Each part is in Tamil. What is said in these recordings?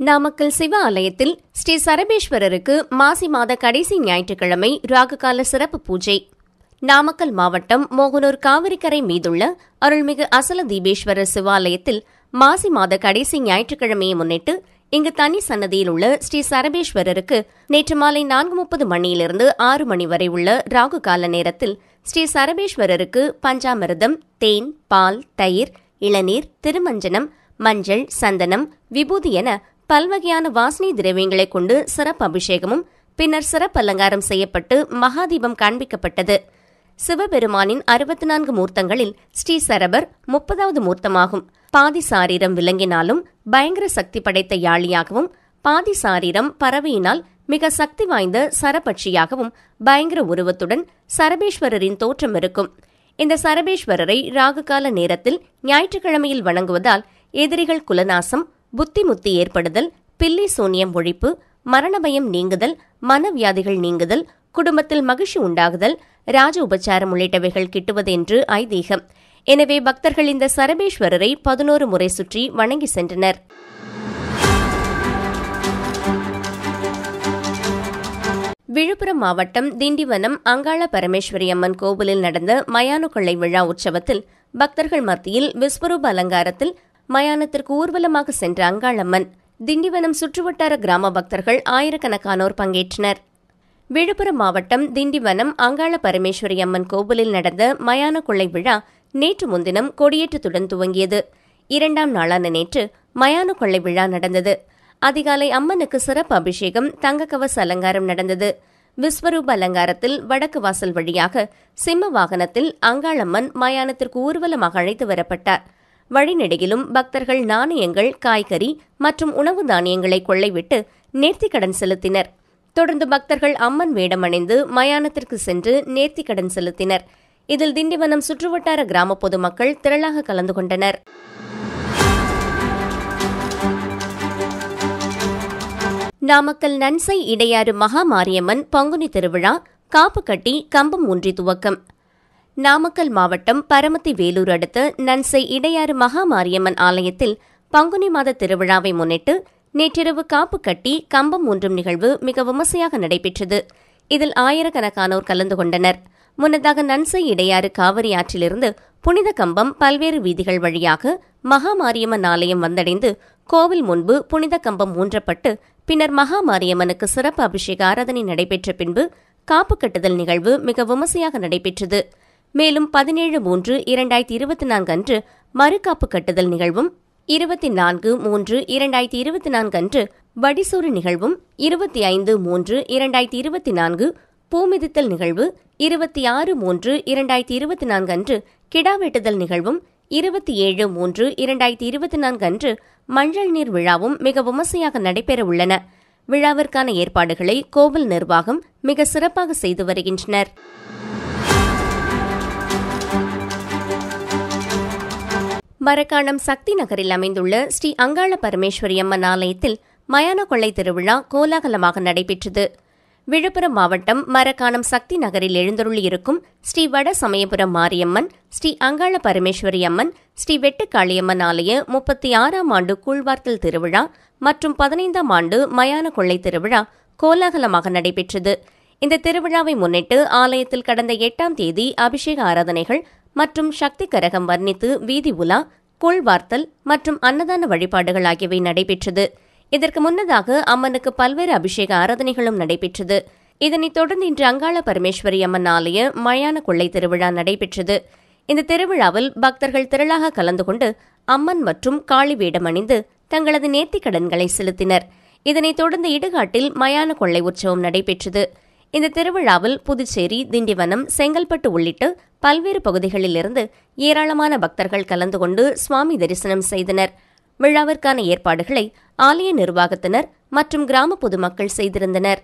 நாமக்கல் சிவ ஆலயத்தில் ஸ்ரீ சரபேஸ்வரருக்கு மாசி மாத கடைசி ஞாயிற்றுக்கிழமை ராகுகால சிறப்பு பூஜை நாமக்கல் மாவட்டம் மோகனூர் காவிரிக்கரை மீதுள்ள அருள்மிகு அசல தீபேஸ்வரர் சிவாலயத்தில் மாசி மாத கடைசி ஞாயிற்றுக்கிழமையை முன்னிட்டு இங்கு தனி சன்னதியில் உள்ள ஸ்ரீ சரபேஸ்வரருக்கு நேற்று மாலை நான்கு முப்பது மணியிலிருந்து ஆறு மணி வரை உள்ள ராகு கால நேரத்தில் ஸ்ரீ சரபேஸ்வரருக்கு பஞ்சாமிர்தம் தேன் பால் தயிர் இளநீர் திருமஞ்சனம் மஞ்சள் சந்தனம் விபூதி என பல்வகையான வாசனை திரவியங்களைக் கொண்டு சிறப்பு அபிஷேகமும் பின்னர் சிறப்பு அலங்காரம் செய்யப்பட்டு மகாதீபம் காண்பிக்கப்பட்டது சிவபெருமானின் அறுபத்தி நான்கு மூர்த்தங்களில் ஸ்ரீ சரபர் முப்பதாவது மூர்த்தமாகும் பாதி சாரீரம் விலங்கினாலும் பயங்கர சக்தி படைத்த யாழியாகவும் பாதி சாரீரம் பறவையினால் மிக சக்தி வாய்ந்த சரபட்சியாகவும் பயங்கர உருவத்துடன் சரபேஸ்வரரின் தோற்றம் இருக்கும் இந்த சரபேஸ்வரரை ராகுகால நேரத்தில் ஞாயிற்றுக்கிழமையில் வணங்குவதால் எதிரிகள் குலநாசம் புத்திமுத்தி ஏற்படுதல் பில்லி சூனியம் ஒழிப்பு மரணபயம் நீங்குதல் மனவியாதிகள் நீங்குதல் குடும்பத்தில் மகிழ்ச்சி உண்டாகுதல் ராஜ உபச்சாரம் உள்ளிட்டவைகள் கிட்டுவது என்று ஐதீகம் எனவே பக்தர்கள் இந்த சரபேஸ்வரரை பதினோரு முறை சுற்றி வணங்கி சென்றனர் விழுப்புரம் மாவட்டம் திண்டிவனம் அங்காள பரமேஸ்வரி அம்மன் கோவிலில் நடந்த மயான கொள்ளை விழா உற்சவத்தில் பக்தர்கள் மத்தியில் விஸ்வரூப அலங்காரத்தில் மயானத்திற்கு ஊர்வலமாக சென்ற அங்காளம்மன் திண்டிவனம் சுற்றுவட்டார கிராம பக்தர்கள் ஆயிரக்கணக்கானோர் பங்கேற்றனர் விழுப்புரம் மாவட்டம் திண்டிவனம் அங்காள பரமேஸ்வரி அம்மன் கோவிலில் நடந்த மயான கொள்ளை விழா நேற்று முன்தினம் கொடியேற்றத்துடன் துவங்கியது இரண்டாம் நாளான நேற்று மயான கொள்ளை விழா நடந்தது அதிகாலை அம்மனுக்கு சிறப்பு அபிஷேகம் தங்கக்கவச அலங்காரம் நடந்தது விஸ்வரூப அலங்காரத்தில் வடக்கு வாசல் வழியாக சிம்ம வாகனத்தில் அங்காளம்மன் மயானத்திற்கு ஊர்வலமாக அழைத்து வரப்பட்டார் வழிநெடுகிலும் பக்தர்கள் நாணயங்கள் காய்கறி மற்றும் உணவு தானியங்களை கொள்ளைவிட்டு நேர்த்திக்கடன் செலுத்தினர் தொடர்ந்து பக்தர்கள் அம்மன் வேடம் அணிந்து மயானத்திற்கு சென்று நேர்த்திக்கடன் செலுத்தினர் இதில் திண்டிவனம் சுற்றுவட்டார கிராம பொதுமக்கள் திரளாக கலந்து கொண்டனர் நாமக்கல் நன்சை இடையாறு மகா மாரியம்மன் பங்குனி திருவிழா காப்பு கட்டி கம்பம் ஊன்றி துவக்கம் நாமக்கல் மாவட்டம் பரமத்தி வேலூர் அடுத்த நன்சை இடையாறு மகா மாரியம்மன் ஆலயத்தில் பங்குனி மாத திருவிழாவை முன்னிட்டு நேற்றிரவு காப்பு கட்டி கம்பம் ஊன்றும் நிகழ்வு மிக விமர்சையாக நடைபெற்றது இதில் ஆயிரக்கணக்கானோர் கலந்து கொண்டனர் முன்னதாக நன்சை இடையாறு காவிரி ஆற்றிலிருந்து புனித கம்பம் பல்வேறு வீதிகள் வழியாக மகா மாரியம்மன் ஆலயம் வந்தடைந்து கோவில் முன்பு புனித கம்பம் ஊன்றப்பட்டு பின்னர் மகா மாரியம்மனுக்கு சிறப்பு அபிஷேக ஆராதனை நடைபெற்ற பின்பு காப்பு கட்டுதல் நிகழ்வு மிக விமர்சையாக நடைபெற்றது மேலும் பதினேழு மூன்று இரண்டாயிரத்தி இருபத்தி நான்கு அன்று மறுகாப்பு கட்டுதல் நிகழ்வும் இருபத்தி நான்கு மூன்று இரண்டாயிரத்தி இருபத்தி நான்கு அன்று வடிசூறு நிகழ்வும் இருபத்தி ஐந்து மூன்று இரண்டாயிரத்தி இருபத்தி நான்கு பூமிதித்தல் நிகழ்வு இருபத்தி ஆறு மூன்று இரண்டாயிரத்தி இருபத்தி நான்கு அன்று கிடா வெட்டுதல் நிகழ்வும் இருபத்தி ஏழு மூன்று இரண்டாயிரத்தி இருபத்தி நான்கு அன்று மஞ்சள் நீர் விழாவும் மிக விமர்சையாக நடைபெற உள்ளன விழாவிற்கான ஏற்பாடுகளை கோவில் நிர்வாகம் மிக சிறப்பாக செய்து வருகின்றனர் மரக்காணம் சக்தி நகரில் அமைந்துள்ள ஸ்ரீ அங்காள பரமேஸ்வரி அம்மன் ஆலயத்தில் மயான கொள்ளை திருவிழா கோலாகலமாக நடைபெற்றது விழுப்புரம் மாவட்டம் மரக்காணம் சக்தி நகரில் எழுந்தருளியிருக்கும் ஸ்ரீ வட சமயபுரம் மாரியம்மன் ஸ்ரீ அங்காள பரமேஸ்வரி அம்மன் ஸ்ரீ வெட்டுக்காளியம்மன் ஆலய முப்பத்தி ஆறாம் ஆண்டு கூழ்வார்த்தல் திருவிழா மற்றும் பதினைந்தாம் ஆண்டு மயான கொள்ளை திருவிழா கோலாகலமாக நடைபெற்றது இந்த திருவிழாவை முன்னிட்டு ஆலயத்தில் கடந்த எட்டாம் தேதி அபிஷேக ஆராதனைகள் மற்றும் சக்தி கரகம் வர்ணித்து வீதி உலா கூழ்வார்த்தல் மற்றும் அன்னதான வழிபாடுகள் ஆகியவை நடைபெற்றது இதற்கு முன்னதாக அம்மனுக்கு பல்வேறு அபிஷேக ஆராதனைகளும் நடைபெற்றது இதனைத் தொடர்ந்து இன்று அங்காள பரமேஸ்வரி அம்மன் ஆலய மயான கொள்ளை திருவிழா நடைபெற்றது இந்த திருவிழாவில் பக்தர்கள் திரளாக கலந்து கொண்டு அம்மன் மற்றும் காளி வேடம் அணிந்து தங்களது நேர்த்திக் கடன்களை செலுத்தினர் இதனைத் தொடர்ந்து இடுகாட்டில் மயான கொள்ளை உற்சவம் நடைபெற்றது இந்த திருவிழாவில் புதுச்சேரி திண்டிவனம் செங்கல்பட்டு உள்ளிட்ட பல்வேறு பகுதிகளிலிருந்து ஏராளமான பக்தர்கள் கலந்து கொண்டு சுவாமி தரிசனம் செய்தனர் விழாவிற்கான ஏற்பாடுகளை ஆலய நிர்வாகத்தினர் மற்றும் கிராம பொதுமக்கள் செய்திருந்தனர்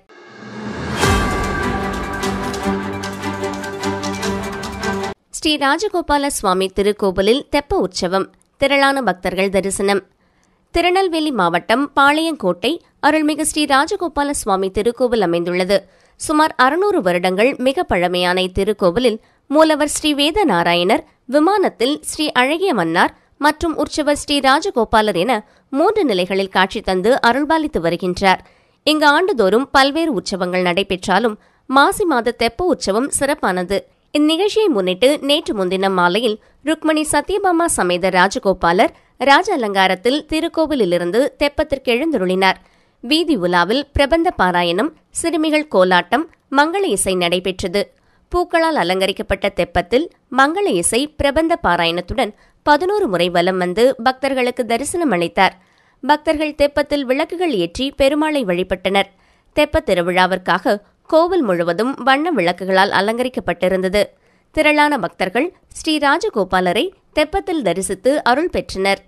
ஸ்ரீ ராஜகோபால சுவாமி திருக்கோவிலில் தெப்ப உற்சவம் திரளான பக்தர்கள் தரிசனம் திருநெல்வேலி மாவட்டம் பாளையங்கோட்டை அருள்மிகு ஸ்ரீ ராஜகோபால சுவாமி திருக்கோவில் அமைந்துள்ளது சுமார் அறுநூறு வருடங்கள் மிக பழமையான இத்திருக்கோவிலில் மூலவர் ஸ்ரீ வேத நாராயணர் விமானத்தில் ஸ்ரீ அழகிய மன்னார் மற்றும் உற்சவர் ஸ்ரீ ராஜகோபாலர் என மூன்று நிலைகளில் காட்சி தந்து அருள்பாலித்து வருகின்றார் இங்கு ஆண்டுதோறும் பல்வேறு உற்சவங்கள் நடைபெற்றாலும் மாசி மாத தெப்ப உற்சவம் சிறப்பானது இந்நிகழ்ச்சியை முன்னிட்டு நேற்று முன்தினம் மாலையில் ருக்மணி சத்யபாமா சமேத ராஜகோபாலர் ராஜ அலங்காரத்தில் திருக்கோவிலிலிருந்து தெப்பத்திற்கு எழுந்தருளினார் வீதி உலாவில் பிரபந்த பாராயணம் சிறுமிகள் கோலாட்டம் மங்கள இசை நடைபெற்றது பூக்களால் அலங்கரிக்கப்பட்ட தெப்பத்தில் மங்கள இசை பிரபந்த பாராயணத்துடன் பதினோரு முறை வலம் வந்து பக்தர்களுக்கு தரிசனம் அளித்தார் பக்தர்கள் தெப்பத்தில் விளக்குகள் ஏற்றி பெருமாளை வழிபட்டனர் தெப்பத் திருவிழாவிற்காக கோவில் முழுவதும் வண்ண விளக்குகளால் அலங்கரிக்கப்பட்டிருந்தது திரளான பக்தர்கள் ஸ்ரீ ராஜகோபாலரை தெப்பத்தில் தரிசித்து அருள் பெற்றனர்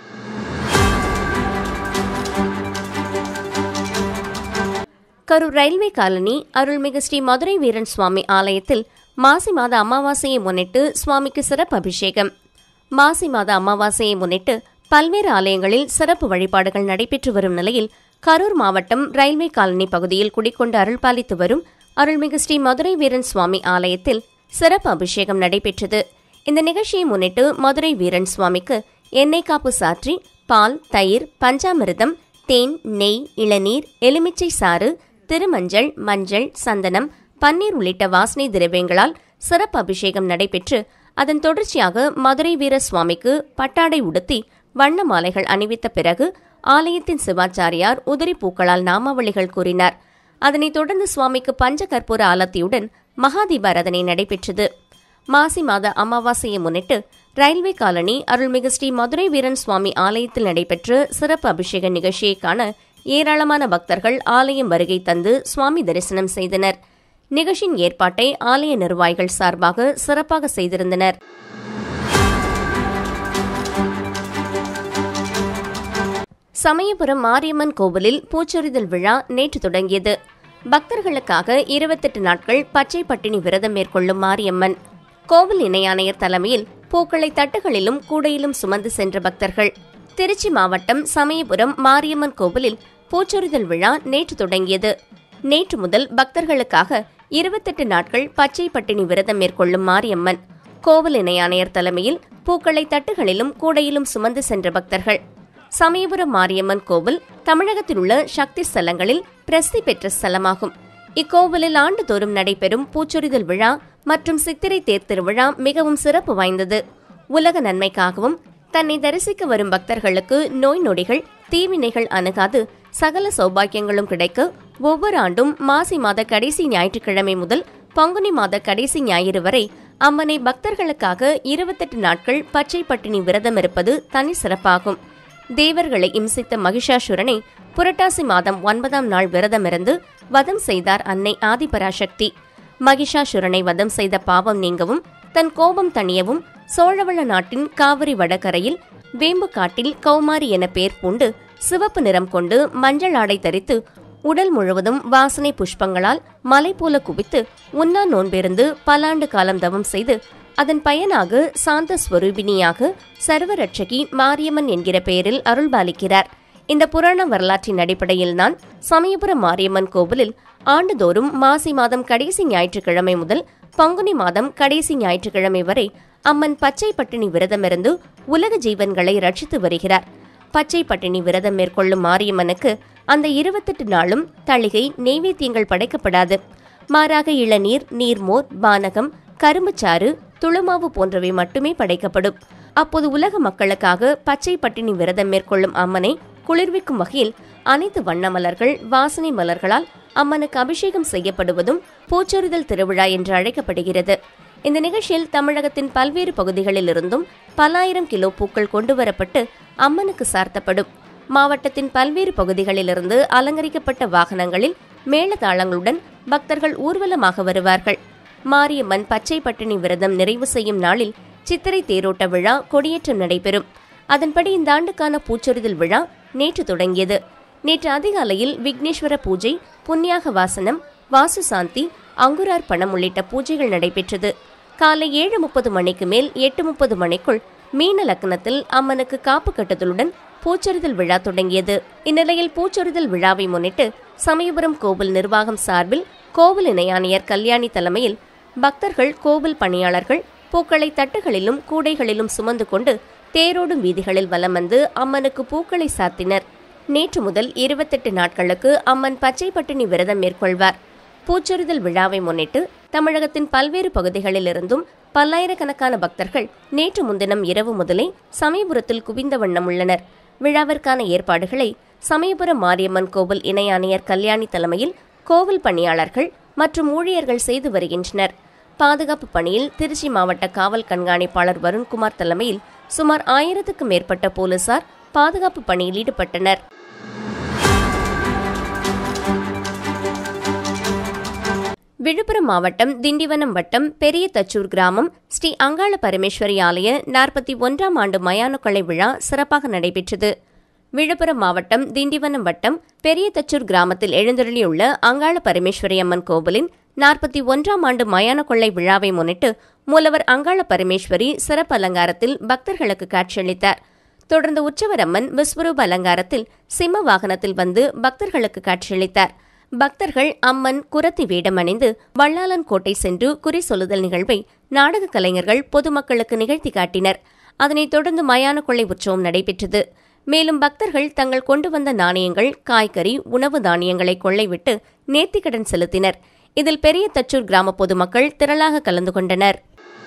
கரூர் ரயில்வே காலனி அருள்மிகு ஸ்ரீ மதுரை வீரன் சுவாமி ஆலயத்தில் மாசி மாத அமாவாசையை முன்னிட்டு சுவாமிக்கு சிறப்பு அபிஷேகம் மாசி மாத அமாவாசையை முன்னிட்டு பல்வேறு ஆலயங்களில் சிறப்பு வழிபாடுகள் நடைபெற்று வரும் நிலையில் கரூர் மாவட்டம் ரயில்வே காலனி பகுதியில் குடிக்கொண்டு அருள்பாலித்து வரும் அருள்மிகு ஸ்ரீ மதுரை வீரன் சுவாமி ஆலயத்தில் சிறப்பு அபிஷேகம் நடைபெற்றது இந்த நிகழ்ச்சியை முன்னிட்டு மதுரை வீரன் சுவாமிக்கு எண்ணெய் காப்பு சாற்றி பால் தயிர் பஞ்சாமிர்தம் தேன் நெய் இளநீர் எலுமிச்சை சாறு திருமஞ்சள் மஞ்சள் சந்தனம் பன்னீர் உள்ளிட்ட வாசனை திரவியங்களால் சிறப்பு அபிஷேகம் நடைபெற்று அதன் தொடர்ச்சியாக மதுரை வீர சுவாமிக்கு பட்டாடை உடுத்தி வண்ண மாலைகள் அணிவித்த பிறகு ஆலயத்தின் சிவாச்சாரியார் உதிரி பூக்களால் நாமாவளிகள் கூறினார் அதனைத் தொடர்ந்து சுவாமிக்கு பஞ்ச கற்பூர ஆலத்தியுடன் மகாதீபாரதனை நடைபெற்றது மாசி மாத அமாவாசையை முன்னிட்டு ரயில்வே காலனி அருள்மிகு ஸ்ரீ மதுரை வீரன் சுவாமி ஆலயத்தில் நடைபெற்ற சிறப்பு அபிஷேக நிகழ்ச்சியை காண ஏராளமான பக்தர்கள் ஆலயம் வருகை தந்து சுவாமி தரிசனம் செய்தனர் நிகழ்ச்சியின் ஏற்பாட்டை ஆலய நிர்வாகிகள் சார்பாக சிறப்பாக செய்திருந்தனர் சமயபுரம் மாரியம்மன் கோவிலில் பூச்சொரிதல் விழா நேற்று தொடங்கியது பக்தர்களுக்காக இருபத்தெட்டு நாட்கள் பச்சை பட்டினி விரதம் மேற்கொள்ளும் மாரியம்மன் கோவில் இணை ஆணையர் தலைமையில் பூக்களை தட்டுகளிலும் கூடையிலும் சுமந்து சென்ற பக்தர்கள் திருச்சி மாவட்டம் சமயபுரம் மாரியம்மன் கோவிலில் பூச்சொரிதல் விழா நேற்று தொடங்கியது நேற்று முதல் பக்தர்களுக்காக இருபத்தெட்டு நாட்கள் பச்சை பட்டினி விரதம் மேற்கொள்ளும் மாரியம்மன் கோவில் இணை ஆணையர் தலைமையில் பூக்களை தட்டுகளிலும் கூடையிலும் சுமந்து சென்ற பக்தர்கள் சமயபுரம் மாரியம்மன் கோவில் தமிழகத்தில் உள்ள சக்தி ஸ்தலங்களில் பிரசித்தி பெற்ற ஸ்தலமாகும் இக்கோவிலில் ஆண்டுதோறும் நடைபெறும் பூச்சொரிதல் விழா மற்றும் சித்திரை தேர் திருவிழா மிகவும் சிறப்பு வாய்ந்தது உலக நன்மைக்காகவும் தன்னை தரிசிக்க வரும் பக்தர்களுக்கு நோய் நொடிகள் தீவினைகள் அணுகாது சகல சௌபாக்கியங்களும் கிடைக்க ஒவ்வொரு ஆண்டும் மாசி மாத கடைசி ஞாயிற்றுக்கிழமை முதல் பங்குனி மாத கடைசி ஞாயிறு வரை அம்மனை பக்தர்களுக்காக இருபத்தெட்டு நாட்கள் பச்சை பட்டினி விரதம் இருப்பது தனி சிறப்பாகும் தேவர்களை இம்சித்த மகிஷாசுரனை புரட்டாசி மாதம் ஒன்பதாம் நாள் விரதமிருந்து வதம் செய்தார் அன்னை ஆதிபராசக்தி மகிஷாசுரனை வதம் செய்த பாவம் நீங்கவும் தன் கோபம் தணியவும் சோழவள நாட்டின் காவிரி வடகரையில் வேம்பு காட்டில் கௌமாரி என பெயர் பூண்டு சிவப்பு நிறம் கொண்டு மஞ்சள் ஆடை தரித்து உடல் முழுவதும் வாசனை புஷ்பங்களால் மலை போல குவித்து உண்ணா நோன்பிருந்து பலாண்டு காலம் தவம் செய்து அதன் பயனாக சாந்த ஸ்வரூபினியாக சர்வரட்சகி மாரியம்மன் என்கிற பெயரில் அருள்பாலிக்கிறார் இந்த புராண வரலாற்றின் அடிப்படையில் தான் சமயபுரம் மாரியம்மன் கோவிலில் ஆண்டுதோறும் மாசி மாதம் கடைசி ஞாயிற்றுக்கிழமை முதல் பங்குனி மாதம் கடைசி ஞாயிற்றுக்கிழமை வரை அம்மன் பச்சை பட்டினி விரதமிருந்து உலக ஜீவன்களை ரட்சித்து வருகிறார் பச்சை பட்டினி விரதம் மேற்கொள்ளும் மாரியம்மனுக்கு அந்த இருபத்தெட்டு நாளும் தளிகை நெய்வேத்தியங்கள் படைக்கப்படாது மாறாக இளநீர் நீர்மோர் பானகம் கரும்புச்சாறு துளுமாவு போன்றவை மட்டுமே படைக்கப்படும் அப்போது உலக மக்களுக்காக பச்சை பட்டினி விரதம் மேற்கொள்ளும் அம்மனை குளிர்விக்கும் வகையில் அனைத்து வண்ண மலர்கள் வாசனை மலர்களால் அம்மனுக்கு அபிஷேகம் செய்யப்படுவதும் பூச்சொரிதல் திருவிழா என்று அழைக்கப்படுகிறது இந்த நிகழ்ச்சியில் தமிழகத்தின் பல்வேறு பகுதிகளில் இருந்தும் பல்லாயிரம் கிலோ பூக்கள் கொண்டுவரப்பட்டு அம்மனுக்கு சார்த்தப்படும் மாவட்டத்தின் பல்வேறு பகுதிகளிலிருந்து அலங்கரிக்கப்பட்ட வாகனங்களில் மேளதாளங்களுடன் பக்தர்கள் ஊர்வலமாக வருவார்கள் மாரியம்மன் பச்சை பட்டினி விரதம் நிறைவு செய்யும் நாளில் சித்திரை தேரோட்ட விழா கொடியேற்றம் நடைபெறும் அதன்படி இந்த ஆண்டுக்கான பூச்சொரிதல் விழா நேற்று தொடங்கியது நேற்று அதிகாலையில் விக்னேஸ்வர பூஜை புண்ணியாக வாசனம் வாசு சாந்தி அங்குரார் பணம் உள்ளிட்ட பூஜைகள் நடைபெற்றது காலை ஏழு முப்பது மணிக்கு மேல் எட்டு முப்பது மணிக்குள் மீன லக்னத்தில் அம்மனுக்கு காப்பு கட்டுதலுடன் பூச்சொரிதல் விழா தொடங்கியது இந்நிலையில் பூச்சொரிதல் விழாவை முன்னிட்டு சமயபுரம் கோவில் நிர்வாகம் சார்பில் கோவில் இணையாணையர் கல்யாணி தலைமையில் பக்தர்கள் கோவில் பணியாளர்கள் பூக்களை தட்டுகளிலும் கூடைகளிலும் சுமந்து கொண்டு தேரோடும் வீதிகளில் வலம் வந்து அம்மனுக்கு பூக்களை சாத்தினர் நேற்று முதல் இருபத்தெட்டு நாட்களுக்கு அம்மன் பச்சை பட்டினி விரதம் மேற்கொள்வார் பூச்சொரிதல் விழாவை முன்னிட்டு தமிழகத்தின் பல்வேறு பகுதிகளிலிருந்தும் பல்லாயிரக்கணக்கான பக்தர்கள் நேற்று முன்தினம் இரவு முதலே சமயபுரத்தில் குவிந்த வண்ணம் உள்ளனர் விழாவிற்கான ஏற்பாடுகளை சமயபுரம் மாரியம்மன் கோவில் இணை ஆணையர் கல்யாணி தலைமையில் கோவில் பணியாளர்கள் மற்றும் ஊழியர்கள் செய்து வருகின்றனர் பாதுகாப்பு பணியில் திருச்சி மாவட்ட காவல் கண்காணிப்பாளர் வருண்குமார் தலைமையில் சுமார் ஆயிரத்துக்கும் மேற்பட்ட போலீசார் பாதுகாப்பு பணியில் ஈடுபட்டனர் விழுப்புரம் மாவட்டம் திண்டிவனம் வட்டம் பெரிய தச்சூர் கிராமம் ஸ்ரீ அங்காள பரமேஸ்வரி ஆலய நாற்பத்தி ஒன்றாம் ஆண்டு மயானக்கொலை விழா சிறப்பாக நடைபெற்றது விழுப்புரம் மாவட்டம் திண்டிவனம் வட்டம் பெரிய தச்சூர் கிராமத்தில் எழுந்தருளியுள்ள அங்காள பரமேஸ்வரி அம்மன் கோவிலின் நாற்பத்தி ஒன்றாம் ஆண்டு மயான கொள்ளை விழாவை முன்னிட்டு மூலவர் அங்காள பரமேஸ்வரி சிறப்பு அலங்காரத்தில் பக்தர்களுக்கு காட்சியளித்தார் தொடர்ந்து உற்சவர் அம்மன் விஸ்வரூப அலங்காரத்தில் சிம்ம வாகனத்தில் வந்து பக்தர்களுக்கு காட்சியளித்தார் பக்தர்கள் அம்மன் குரத்தி வேடம் அணிந்து வள்ளாளன் கோட்டை சென்று குறி சொல்லுதல் நிகழ்வை நாடக கலைஞர்கள் பொதுமக்களுக்கு நிகழ்த்தி காட்டினர் அதனைத் தொடர்ந்து மயான கொள்ளை உற்சவம் நடைபெற்றது மேலும் பக்தர்கள் தங்கள் கொண்டு வந்த நாணயங்கள் காய்கறி உணவு தானியங்களை கொள்ளைவிட்டு நேர்த்திக்கடன் செலுத்தினர் இதில் பெரிய தச்சூர் கிராம பொதுமக்கள் திரளாக கலந்து கொண்டனர்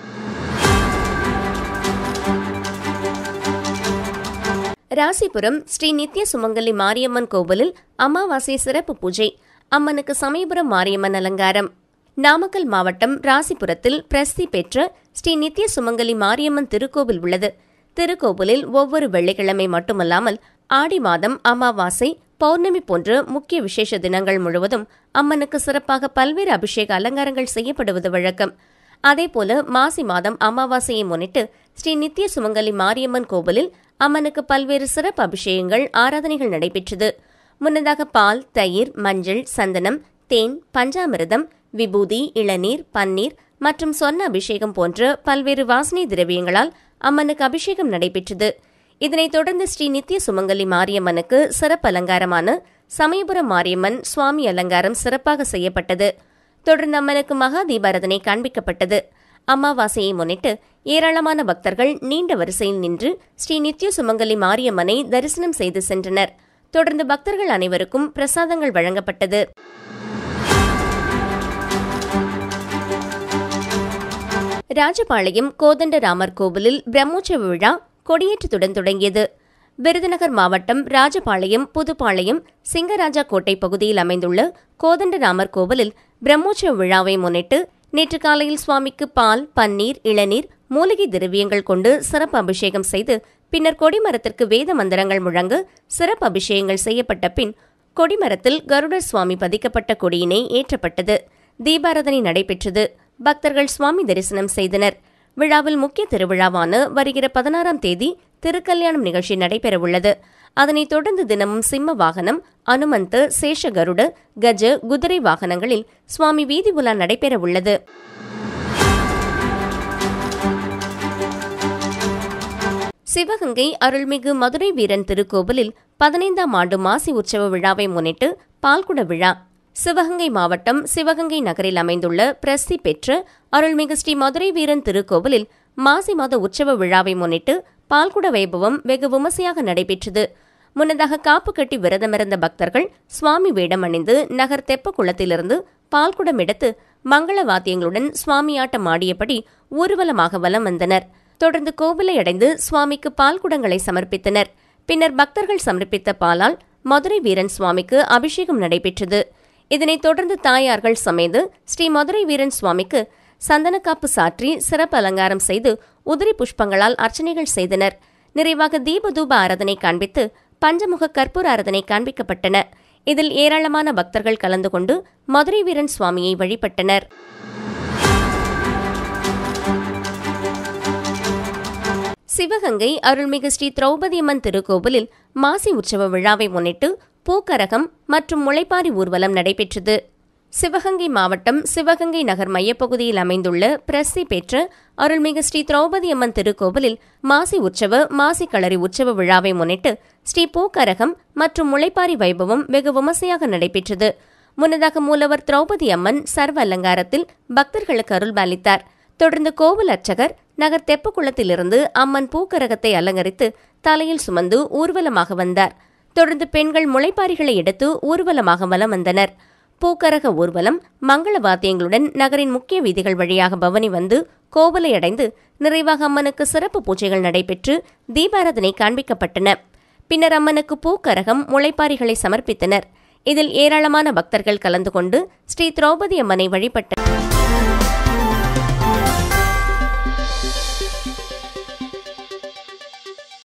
ராசிபுரம் ஸ்ரீ நித்ய சுமங்கலி மாரியம்மன் கோவிலில் அமாவாசை சிறப்பு பூஜை அம்மனுக்கு சமயபுரம் மாரியம்மன் அலங்காரம் நாமக்கல் மாவட்டம் ராசிபுரத்தில் பிரசித்தி பெற்ற ஸ்ரீ நித்ய சுமங்கலி மாரியம்மன் திருக்கோவில் உள்ளது திருக்கோவிலில் ஒவ்வொரு வெள்ளிக்கிழமை மட்டுமல்லாமல் ஆடி மாதம் அமாவாசை பௌர்ணமி போன்ற முக்கிய விசேஷ தினங்கள் முழுவதும் அம்மனுக்கு சிறப்பாக பல்வேறு அபிஷேக அலங்காரங்கள் செய்யப்படுவது வழக்கம் அதேபோல மாசி மாதம் அமாவாசையை முன்னிட்டு ஸ்ரீ நித்ய சுமங்கலி மாரியம்மன் கோவிலில் அம்மனுக்கு பல்வேறு சிறப்பு அபிஷேகங்கள் ஆராதனைகள் நடைபெற்றது முன்னதாக பால் தயிர் மஞ்சள் சந்தனம் தேன் பஞ்சாமிர்தம் விபூதி இளநீர் பன்னீர் மற்றும் சொன்ன அபிஷேகம் போன்ற பல்வேறு வாசனை திரவியங்களால் அம்மனுக்கு அபிஷேகம் நடைபெற்றது இதனைத் தொடர்ந்து ஸ்ரீ நித்ய சுமங்கலி மாரியம்மனுக்கு சிறப்பு அலங்காரமான சமயபுரம் மாரியம்மன் சுவாமி அலங்காரம் சிறப்பாக செய்யப்பட்டது தொடர்ந்து அம்மனுக்கு மகா தீபாரதனை காண்பிக்கப்பட்டது அமாவாசையை முன்னிட்டு ஏராளமான பக்தர்கள் நீண்ட வரிசையில் நின்று ஸ்ரீ நித்ய சுமங்கலி மாரியம்மனை தரிசனம் செய்து சென்றனர் தொடர்ந்து பக்தர்கள் அனைவருக்கும் பிரசாதங்கள் வழங்கப்பட்டது ராஜபாளையம் கோதண்டராமர் கோவிலில் பிரம்மோற்சவ விழா கொடியேற்றத்துடன் தொடங்கியது விருதுநகர் மாவட்டம் ராஜபாளையம் புதுப்பாளையம் சிங்கராஜா கோட்டை பகுதியில் அமைந்துள்ள கோதண்டராமர் கோவிலில் பிரம்மோற்சவ விழாவை முன்னிட்டு நேற்று காலையில் சுவாமிக்கு பால் பன்னீர் இளநீர் மூலிகை திரவியங்கள் கொண்டு சிறப்பு அபிஷேகம் செய்து பின்னர் கொடிமரத்திற்கு வேத மந்திரங்கள் முழங்க சிறப்பு அபிஷேகங்கள் செய்யப்பட்ட பின் கொடிமரத்தில் கருடர் சுவாமி பதிக்கப்பட்ட கொடியினை ஏற்றப்பட்டது தீபாராதனை நடைபெற்றது பக்தர்கள் சுவாமி தரிசனம் செய்தனர் விழாவில் முக்கிய திருவிழாவான வருகிற பதினாறாம் தேதி திருக்கல்யாணம் நிகழ்ச்சி நடைபெறவுள்ளது அதனைத் தொடர்ந்து தினமும் சிம்ம வாகனம் அனுமந்த சேஷ கருட கஜ குதிரை வாகனங்களில் சுவாமி வீதி உலா நடைபெறவுள்ளது சிவகங்கை அருள்மிகு மதுரை வீரன் திருக்கோவிலில் பதினைந்தாம் ஆண்டு மாசி உற்சவ விழாவை முன்னிட்டு பால்குட விழா சிவகங்கை மாவட்டம் சிவகங்கை நகரில் அமைந்துள்ள பிரசித்தி பெற்ற அருள்மிகு ஸ்ரீ மதுரை வீரன் திருக்கோவிலில் மாசி மாத உற்சவ விழாவை முன்னிட்டு பால்குட வைபவம் வெகு விமர்சையாக நடைபெற்றது முன்னதாக காப்பு கட்டி விரதமிருந்த பக்தர்கள் சுவாமி வேடம் அணிந்து நகர் தெப்ப குளத்திலிருந்து பால்குடம் எடுத்து மங்கள வாத்தியங்களுடன் சுவாமியாட்டம் ஆடியபடி ஊர்வலமாக வலம் வந்தனர் தொடர்ந்து கோவிலை அடைந்து சுவாமிக்கு பால் குடங்களை சமர்ப்பித்தனர் பின்னர் பக்தர்கள் சமர்ப்பித்த பாலால் மதுரை வீரன் சுவாமிக்கு அபிஷேகம் நடைபெற்றது இதனைத் தொடர்ந்து தாயார்கள் சமேது ஸ்ரீ மதுரை வீரன் சுவாமிக்கு சந்தனக்காப்பு சாற்றி சிறப்பு அலங்காரம் செய்து உதிரி புஷ்பங்களால் அர்ச்சனைகள் செய்தனர் நிறைவாக தீபதூப ஆராதனை காண்பித்து பஞ்சமுக கற்பூர ஆராதனை காண்பிக்கப்பட்டன இதில் ஏராளமான பக்தர்கள் கலந்து கொண்டு மதுரை வீரன் சுவாமியை வழிபட்டனர் சிவகங்கை அருள்மிகு ஸ்ரீ திரௌபதியம்மன் திருக்கோவிலில் மாசி உற்சவ விழாவை முன்னிட்டு பூக்கரகம் மற்றும் முளைப்பாரி ஊர்வலம் நடைபெற்றது சிவகங்கை மாவட்டம் சிவகங்கை நகர் மையப்பகுதியில் அமைந்துள்ள பிரசி பெற்ற அருள்மிகு ஸ்ரீ திரௌபதியம்மன் திருக்கோவிலில் மாசி உற்சவ மாசி களரி உற்சவ விழாவை முன்னிட்டு ஸ்ரீ பூக்கரகம் மற்றும் முளைப்பாரி வைபவம் வெகு விமர்சையாக நடைபெற்றது முன்னதாக மூலவர் திரௌபதி அம்மன் சர்வ அலங்காரத்தில் பக்தர்களுக்கு அருள்பாலித்தார் தொடர்ந்து கோவில் அர்ச்சகர் நகர் தெப்பக்குளத்திலிருந்து அம்மன் பூக்கரகத்தை அலங்கரித்து தலையில் சுமந்து ஊர்வலமாக வந்தார் தொடர்ந்து பெண்கள் முளைப்பாரிகளை எடுத்து ஊர்வலமாக வலம் வந்தனர் பூக்கரக ஊர்வலம் மங்கள வாத்தியங்களுடன் நகரின் முக்கிய வீதிகள் வழியாக பவனி வந்து கோவிலை அடைந்து நிறைவாக அம்மனுக்கு சிறப்பு பூஜைகள் நடைபெற்று தீபாராதனை காண்பிக்கப்பட்டன பின்னர் அம்மனுக்கு பூக்கரகம் முளைப்பாரிகளை சமர்ப்பித்தனர் இதில் ஏராளமான பக்தர்கள் கலந்து கொண்டு ஸ்ரீ திரௌபதி அம்மனை வழிபட்டனர்